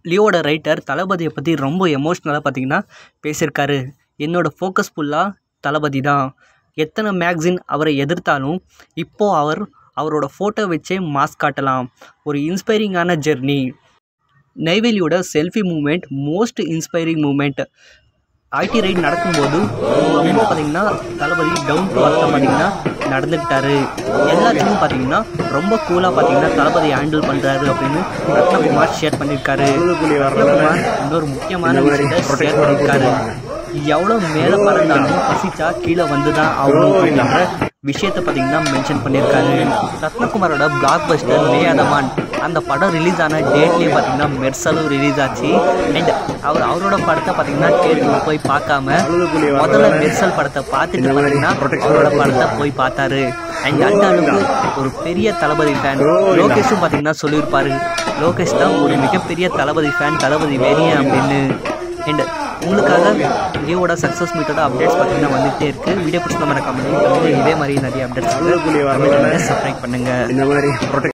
லியோட writer தளபதியை பற்றி ரொம்ப எமோஷ்னலாக பார்த்தீங்கன்னா பேசியிருக்காரு என்னோட ஃபோக்கஸ் ஃபுல்லாக தளபதி தான் எத்தனை மேக்சின் அவரை எதிர்த்தாலும் இப்போது அவர் அவரோட ஃபோட்டோ வச்சே மாஸ் காட்டலாம் ஒரு இன்ஸ்பைரிங்கான ஜெர்னி நெய்வேலியோட selfie moment most inspiring moment ID right நடக்கும்போது ரொம்ப பார்த்தீங்கன்னா தளபதி டவுன் டு அர்த்தம் பார்த்தீங்கன்னா நடந்துக்கிட்டாரு எல்லாத்துக்கும் பார்த்தீங்கன்னா ரொம்ப கூலாக பார்த்தீங்கன்னா தளபதி ஹேண்டில் பண்ணுறாரு அப்படின்னு ரத்னகுமார் ஷேர் பண்ணியிருக்காரு ரத்னகுமார் இன்னொரு முக்கியமான விஷயத்தை ஷேர் பண்ணியிருக்காரு எவ்வளோ மேலே பறந்தாலும் பசிச்சா கீழே வந்து தான் ஆகணும் அப்படின்ற விஷயத்தை பார்த்தீங்கன்னா மென்ஷன் பண்ணியிருக்காரு ரத்னகுமாரோட பிளாக் பஸ்டர் மேயாதமான் அந்த படம் ரிலீஸ் ஆன டேட்லேயே பார்த்தீங்கன்னா மெர்சலும் ரிலீஸ் ஆச்சு அண்ட் அவர் அவரோட படத்தை பார்த்தீங்கன்னா தேட்டரில் போய் பார்க்காம முதல்ல மெர்சல் படத்தை பார்த்துட்டு பார்த்தீங்கன்னா அவரோட படத்தை போய் பார்த்தாரு அண்ட் அந்த அளவுக்கு ஒரு பெரிய தளபதி ஃபேன் லோகேஷும் பார்த்தீங்கன்னா சொல்லியிருப்பாரு லோகேஷ் தான் ஒரு மிகப்பெரிய தளபதி ஃபேன் தளபதி வெறியன் அப்படின்னு அண்ட் உங்களுக்காக லியோட சக்ஸஸ் மீட்டோட அப்டேட்ஸ் பார்த்தீங்கன்னா வந்துகிட்டே இருக்குது வீடியோ பிடிச்ச மாதிரி கமெண்ட் இதே மாதிரி நிறைய அப்டேட்ஸ் சப்ஸ்கிரைப் பண்ணுங்கள் இந்த மாதிரி